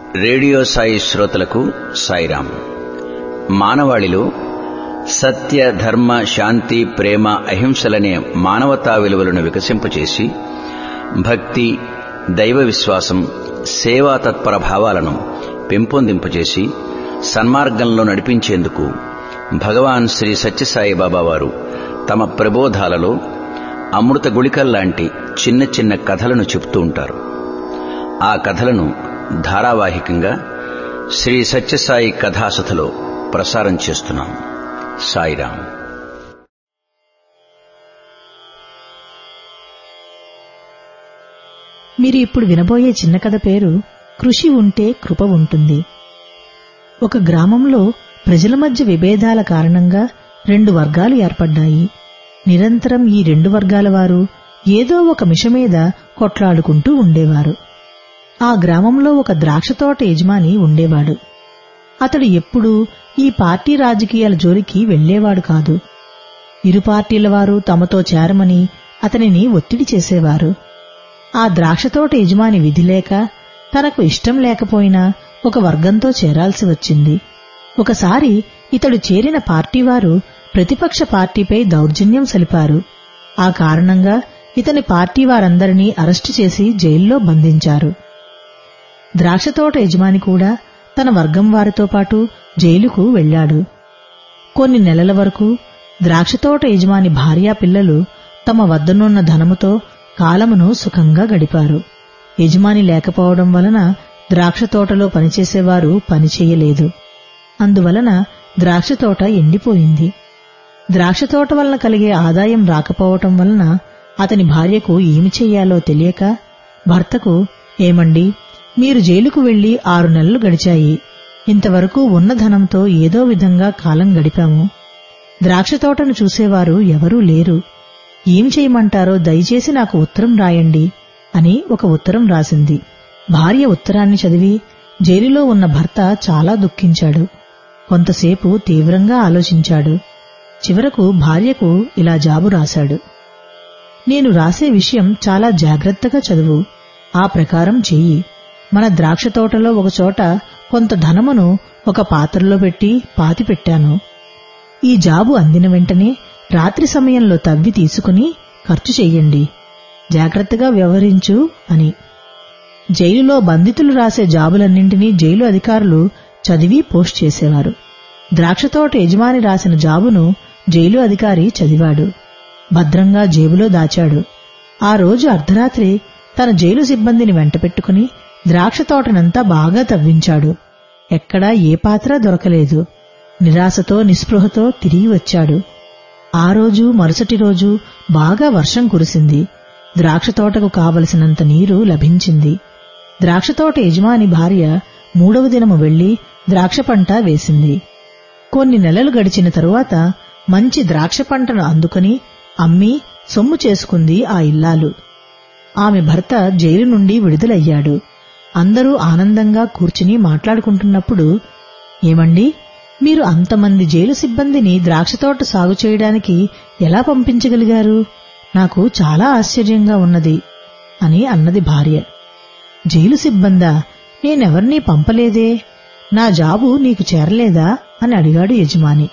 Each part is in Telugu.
రేడియో సాయి శ్రోతలకు సాయిరాం మానవాళిలో సత్య ధర్మ శాంతి ప్రేమ అహింసలనే మానవతా విలువలను వికసింపచేసి భక్తి దైవ విశ్వాసం సేవా తత్పర భావాలను పెంపొందింపచేసి సన్మార్గంలో నడిపించేందుకు భగవాన్ శ్రీ సత్యసాయి బాబా వారు తమ ప్రబోధాలలో అమృత గుళికల్లాంటి చిన్న చిన్న కథలను చెప్తూ ఉంటారు ఆ కథలను ధారావాహికంగా శ్రీ సత్యసాయి కథాసథలో ప్రసారం చేస్తున్నాం సాయిరాం మీరు ఇప్పుడు వినబోయే చిన్న కథ పేరు కృషి ఉంటే కృప ఉంటుంది ఒక గ్రామంలో ప్రజల మధ్య విభేదాల కారణంగా రెండు వర్గాలు ఏర్పడ్డాయి నిరంతరం ఈ రెండు వర్గాల వారు ఏదో ఒక మిష మీద కొట్లాడుకుంటూ ఉండేవారు ఆ గ్రామంలో ఒక ద్రాక్ష తోట యజమాని ఉండేవాడు అతడు ఎప్పుడూ ఈ పార్టీ రాజకీయాల జోలికి వెళ్లేవాడు కాదు ఇరు పార్టీల వారు తమతో చేరమని అతనిని ఒత్తిడి చేసేవారు ఆ ద్రాక్షతోట యజమాని విధి లేక తనకు ఇష్టం లేకపోయినా ఒక వర్గంతో చేరాల్సి వచ్చింది ఒకసారి ఇతడు చేరిన పార్టీవారు ప్రతిపక్ష పార్టీపై దౌర్జన్యం సలిపారు ఆ కారణంగా ఇతని పార్టీ వారందరినీ అరెస్టు చేసి జైల్లో బంధించారు ద్రాక్షతోట యజమాని కూడా తన వర్గం వారితో పాటు జైలుకు వెళ్లాడు కొన్ని నెలల వరకు ద్రాక్షతోట యజమాని భార్యా పిల్లలు తమ వద్దనున్న ధనముతో కాలమును సుఖంగా గడిపారు యజమాని లేకపోవడం వలన ద్రాక్ష తోటలో పనిచేసేవారు పనిచేయలేదు అందువలన ద్రాక్ష తోట ఎండిపోయింది ద్రాక్ష తోట వలన కలిగే ఆదాయం రాకపోవటం వలన అతని భార్యకు ఏమి చెయ్యాలో తెలియక భర్తకు ఏమండి మీరు జైలుకు వెళ్లి ఆరు నెలలు గడిచాయి ఇంతవరకు ఉన్న ధనంతో ఏదో విధంగా కాలం గడిపాము ద్రాక్ష తోటను చూసేవారు ఎవరూ లేరు ఏం చేయమంటారో దయచేసి నాకు ఉత్తరం రాయండి అని ఒక ఉత్తరం రాసింది భార్య ఉత్తరాన్ని చదివి జైలులో ఉన్న భర్త చాలా దుఃఖించాడు కొంతసేపు తీవ్రంగా ఆలోచించాడు చివరకు భార్యకు ఇలా జాబు రాశాడు నేను రాసే విషయం చాలా జాగ్రత్తగా చదువు ఆ ప్రకారం చెయ్యి మన ద్రాక్ష తోటలో ఒకచోట కొంత ధనమును ఒక పాత్రలో పెట్టి పాతి పెట్టాను ఈ జాబు అందిన వెంటనే రాత్రి సమయంలో తవ్వి తీసుకుని ఖర్చు చెయ్యండి జాగ్రత్తగా వ్యవహరించు అని జైలులో బంధితులు రాసే జాబులన్నింటినీ జైలు అధికారులు చదివి పోస్ట్ చేసేవారు ద్రాక్షతోట యజమాని రాసిన జాబును జైలు అధికారి చదివాడు భద్రంగా జేబులో దాచాడు ఆ రోజు అర్ధరాత్రి తన జైలు సిబ్బందిని వెంటపెట్టుకుని ద్రాక్ష తోటనంతా బాగా తవ్వించాడు ఎక్కడా ఏ పాత్ర దొరకలేదు నిరాశతో నిస్పృహతో తిరిగి వచ్చాడు ఆ రోజు మరుసటి రోజు బాగా వర్షం కురిసింది ద్రాక్ష తోటకు కావలసినంత నీరు లభించింది ద్రాక్ష తోట యజమాని భార్య మూడవ దినము వెళ్లి ద్రాక్ష పంట వేసింది కొన్ని నెలలు గడిచిన తరువాత మంచి ద్రాక్ష పంటను అందుకుని అమ్మి సొమ్ము చేసుకుంది ఆ ఇల్లాలు ఆమె భర్త జైలు నుండి విడుదలయ్యాడు అందరూ ఆనందంగా కూర్చుని మాట్లాడుకుంటున్నప్పుడు ఏమండి మీరు అంతమంది జైలు సిబ్బందిని ద్రాక్షతోట సాగు చేయడానికి ఎలా పంపించగలిగారు నాకు చాలా ఆశ్చర్యంగా ఉన్నది అని అన్నది భార్య జైలు సిబ్బందా నేనెవర్నీ పంపలేదే నా జాబు నీకు చేరలేదా అని అడిగాడు యజమాని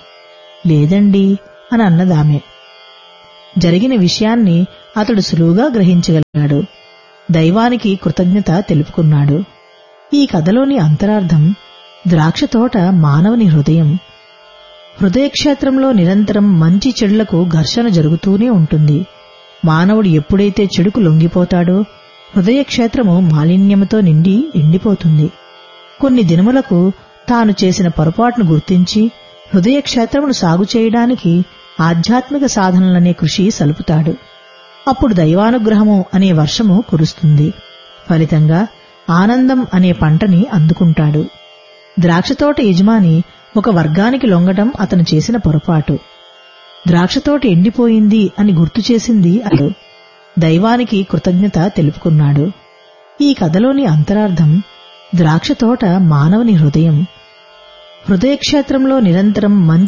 లేదండి అని అన్నదామె జరిగిన విషయాన్ని అతడు సులువుగా గ్రహించగలిగాడు దైవానికి కృతజ్ఞత తెలుపుకున్నాడు ఈ కథలోని అంతరార్థం ద్రాక్ష తోట మానవుని హృదయం హృదయక్షేత్రంలో నిరంతరం మంచి చెడులకు ఘర్షణ జరుగుతూనే ఉంటుంది మానవుడు ఎప్పుడైతే చెడుకు లొంగిపోతాడో హృదయక్షేత్రము మాలిన్యముతో నిండి ఎండిపోతుంది కొన్ని దినములకు తాను చేసిన పొరపాటును గుర్తించి హృదయక్షేత్రమును సాగు చేయడానికి ఆధ్యాత్మిక సాధనలనే కృషి సలుపుతాడు అప్పుడు దైవానుగ్రహము అనే వర్షము కురుస్తుంది ఫలితంగా ఆనందం అనే పంటని అందుకుంటాడు ద్రాక్షతోట యజమాని ఒక వర్గానికి లొంగటం అతను చేసిన పొరపాటు ద్రాక్షతోట ఎండిపోయింది అని గుర్తు చేసింది అతడు దైవానికి కృతజ్ఞత తెలుపుకున్నాడు ఈ కథలోని అంతరార్థం ద్రాక్షతోట మానవుని హృదయం హృదయక్షేత్రంలో నిరంతరం మంచి